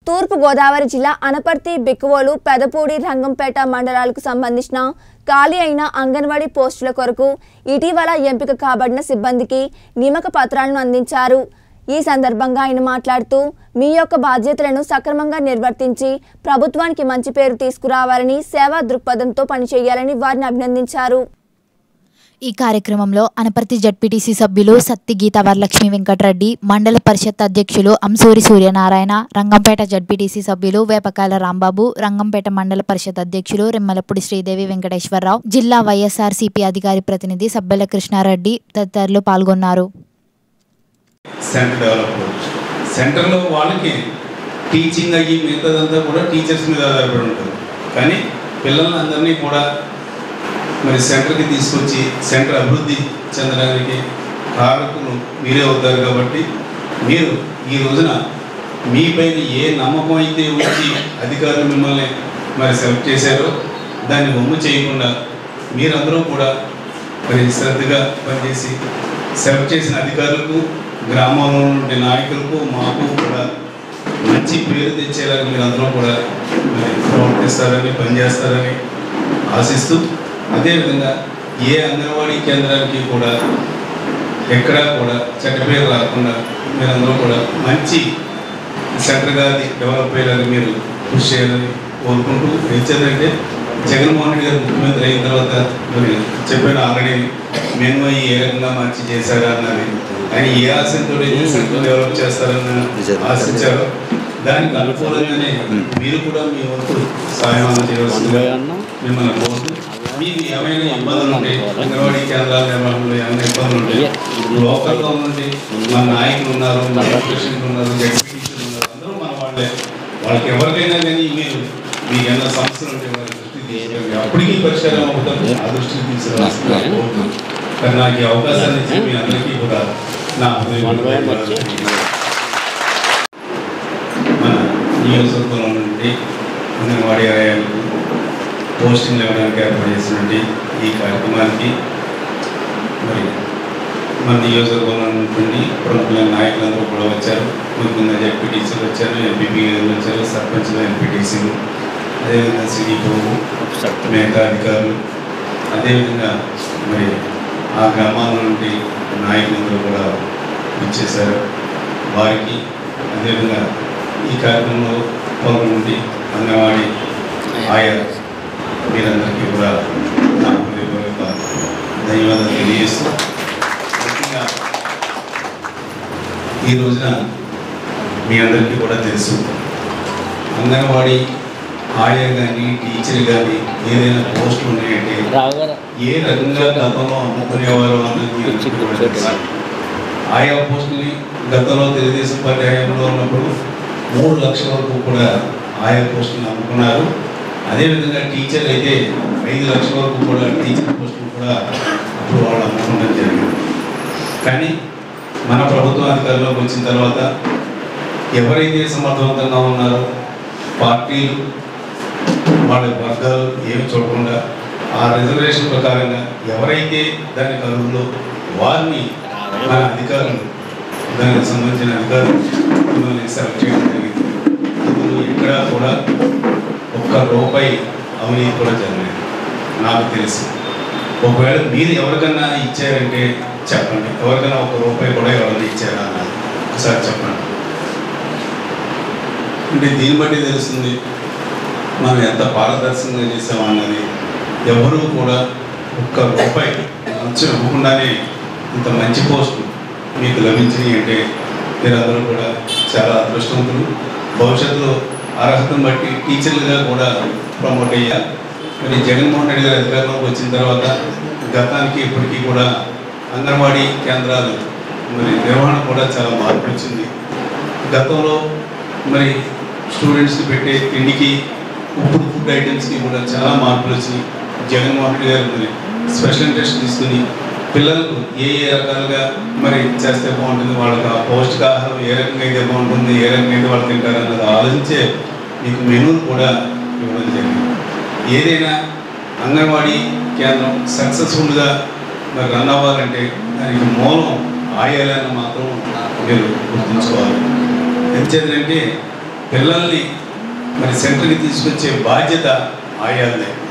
తూర్పు గోదావరి జిల్లా అనపర్తి బిక్కువోలు పెదపూడి రంగంపేట మండలాలకు సంబంధించిన ఖాళీ అయిన అంగన్వాడీ పోస్టుల కొరకు ఇటీవల ఎంపిక కాబడిన సిబ్బందికి నియామక పత్రాలను అందించారు ఈ సందర్భంగా ఆయన మాట్లాడుతూ మీ యొక్క బాధ్యతలను సక్రమంగా నిర్వర్తించి ప్రభుత్వానికి మంచి పేరు తీసుకురావాలని సేవా దృక్పథంతో పనిచేయాలని వారిని అభినందించారు ఈ కార్యక్రమంలో అనపర్తి జడ్పీటీసీ సభ్యులు సత్తి గీత వరలక్ష్మి వెంకటరెడ్డి మండల పరిషత్ అధ్యక్షులు అంసూరి సూర్యనారాయణ రంగంపేట జడ్పీటీసీ సభ్యులు వేపకాయల రాంబాబు రంగంపేట మండల పరిషత్ అధ్యక్షులు రెమ్మలపూడి శ్రీదేవి వెంకటేశ్వరరావు జిల్లా వైఎస్ఆర్సీపీ అధికారి ప్రతినిధి సబ్బెల కృష్ణారెడ్డి తదితరులు పాల్గొన్నారు సెంటర్ డెవలప్ సెంటర్లో వాళ్ళకి టీచింగ్ అయ్యి మిగతాదంతా కూడా టీచర్స్ మీద ఆధారపడి ఉంటుంది కానీ పిల్లల్ని అందరినీ కూడా మరి సెంటర్కి తీసుకొచ్చి సెంటర్ అభివృద్ధి చెందడానికి కారకులు మీరే అవుతారు కాబట్టి మీరు ఈ రోజున మీపైన ఏ నమ్మకం అయితే ఉంచి అధికారులు మిమ్మల్ని మరి సెలెక్ట్ చేశారో దాన్ని ఒమ్ము చేయకుండా మీరందరూ కూడా మరి శ్రద్ధగా పనిచేసి సెలెక్ట్ చేసిన అధికారులకు గ్రామంలో ఉండే నాయకులకు మాకు కూడా మంచి పేరు తెచ్చేలాగా మీరందరూ కూడా మరి ప్రవర్తిస్తారని పనిచేస్తారని ఆశిస్తూ అదేవిధంగా ఏ అంగన్వాడీ కేంద్రానికి కూడా ఎక్కడా కూడా చెడ్డ పేరు రాకుండా మీరందరూ కూడా మంచి సెంటర్గా అది డెవలప్ అయ్యేలాగా మీరు కృషి చేయాలని కోరుకుంటూ ఇచ్చేదంటే జగన్మోహన్ రెడ్డి గారు ముఖ్యమంత్రి అయిన తర్వాత మరి చెప్పాను ఆల్రెడీ మేము ఏ రకంగా మార్చి చేశారా అన్నది ఆయన ఏ ఆశతో సెంటర్ డెవలప్ చేస్తారని ఆశించారు దానికి అనుకూలంగానే మీరు కూడా మీ వంతు సాయం చేయవలసిందిగా మిమ్మల్ని కోరుతూ మీకు ఏమైనా ఇబ్బందులు ఉంటాయి అంగన్వాడీ కేంద్రాల నిర్వహణలో ఏమైనా ఇబ్బందులు ఉంటాయి లోకల్గా ఉండి మన నాయకులు ఉన్నారు మన ప్రెసిడెంట్ ఉన్నారు జడ్పీటీసీలు ఉన్నారు అందరూ మన వాళ్ళే వాళ్ళకి ఎవరికైనా కానీ మీరు మీకు ఏమైనా సమస్యలు ఉంటే వారి దృష్టికి తీసుకెళ్ళి అప్పటికీ పరిష్కారం అవుతాం ఆ దృష్టికి తీసుకురావాల్సిందిగా కోరుతున్నాను. కానీ నాకు ఈ అవకాశాన్ని ఇచ్చి మీ అందరికీ కూడా నా హృదయపూర్వక మన నియోజకవర్గంలో నుండి అంగన్వాడీ ఆలయాలకు పోస్టింగ్లు ఇవ్వడానికి ఏర్పాటు చేసినటువంటి ఈ కార్యక్రమానికి మరి మన నియోజకవర్గంలో నుండి ప్రముఖులైన నాయకులందరూ కూడా వచ్చారు ముఖ్యంగా జడ్పీటీసీలు వచ్చారు ఎంపీపీ వచ్చారు సర్పంచ్లు ఎంపీటీసీలు అదేవిధంగా సిడిపో మిగతా అధికారులు అదేవిధంగా మరి ఆ గ్రామాల నుండి నాయకులందరూ కూడా ఇచ్చేశారు వారికి అదేవిధంగా ఈ కార్యక్రమంలో పాల్గొండి అంగన్వాడీ ఆయా మీరందరికీ కూడా నా హృదయపూర్వక ధన్యవాదాలు తెలియజేస్తూ ముఖ్యంగా ఈ రోజున మీ అందరికీ కూడా తెలుసు అంగన్వాడీ ఆయా కానీ టీచర్ కానీ ఏదైనా పోస్టులు ఉన్నాయంటే ఏ రకంగా గతంలో అమ్ముకునేవారు అన్నది మీ అందరికీ కూడా తెలుసు. ఆయా పోస్టుల్ని గతంలో తెలుగుదేశం పార్టీ హయాంలో ఉన్నప్పుడు మూడు లక్షల వరకు కూడా ఆయా పోస్టులను అమ్ముకున్నారు అదేవిధంగా టీచర్లు అయితే ఐదు లక్షల వరకు కూడా టీచర్ పోస్టులు కూడా అప్పుడు వాళ్ళు అమ్ముకోవడం జరిగింది కానీ మన ప్రభుత్వం అధికారంలోకి వచ్చిన తర్వాత ఎవరైతే సమర్థవంతంగా ఉన్నారో పార్టీలు వాళ్ళ వర్గాలు ఏమి చూడకుండా ఆ రిజర్వేషన్ ప్రకారంగా ఎవరైతే దానికి అర్హులో వారిని మన అధికారులు దానికి సంబంధించిన అధికారులు మిమ్మల్ని సెలెక్ట్ చేయడం జరిగింది ఇందులో ఎక్కడా కూడా ఒక్క రూపాయి అవినీతి కూడా జరగలేదు నాకు తెలుసు ఒకవేళ మీరు ఎవరికన్నా ఇచ్చారంటే చెప్పండి ఎవరికైనా ఒక రూపాయి కూడా ఎవరైనా ఇచ్చారా అన్నది ఒకసారి చెప్పండి అంటే దీన్ని బట్టి తెలుస్తుంది మనం ఎంత పారదర్శకంగా చేసామన్నది ఎవరూ కూడా ఒక్క రూపాయి లంచం ఇవ్వకుండానే ఇంత మంచి పోస్టు మీకు లభించినాయి అంటే మీరందరూ కూడా చాలా అదృష్టవంతులు భవిష్యత్తులో అర్హతను బట్టి టీచర్లుగా కూడా ప్రమోట్ అయ్యారు మరి జగన్మోహన్ రెడ్డి గారి అధికారంలోకి వచ్చిన తర్వాత గతానికి ఇప్పటికీ కూడా అంగన్వాడీ కేంద్రాలు మరి నిర్వహణ కూడా చాలా మార్పు వచ్చింది గతంలో మరి స్టూడెంట్స్కి పెట్టే తిండికి ఇప్పుడు ఫుడ్ ఐటమ్స్కి కూడా చాలా మార్పులు వచ్చినాయి జగన్మోహన్ రెడ్డి గారు మరి స్పెషల్ ఇంట్రెస్ట్ తీసుకుని పిల్లలకు ఏ ఏ రకాలుగా మరి చేస్తే బాగుంటుంది వాళ్ళకి ఆ పౌష్టికాహారం ఏ రకంగా అయితే బాగుంటుంది ఏ రకంగా అయితే వాళ్ళు తింటారు అన్నది ఆలోచించే మీకు మెనూలు కూడా ఇవ్వడం జరిగింది ఏదైనా అంగన్వాడీ కేంద్రం సక్సెస్ఫుల్గా మరి రన్ అవ్వాలంటే దానికి మూలం ఆయాలని మాత్రం మీరు గుర్తుంచుకోవాలి ఎంచేదంటే పిల్లల్ని మరి సెంటర్కి తీసుకొచ్చే బాధ్యత ఆయాలదే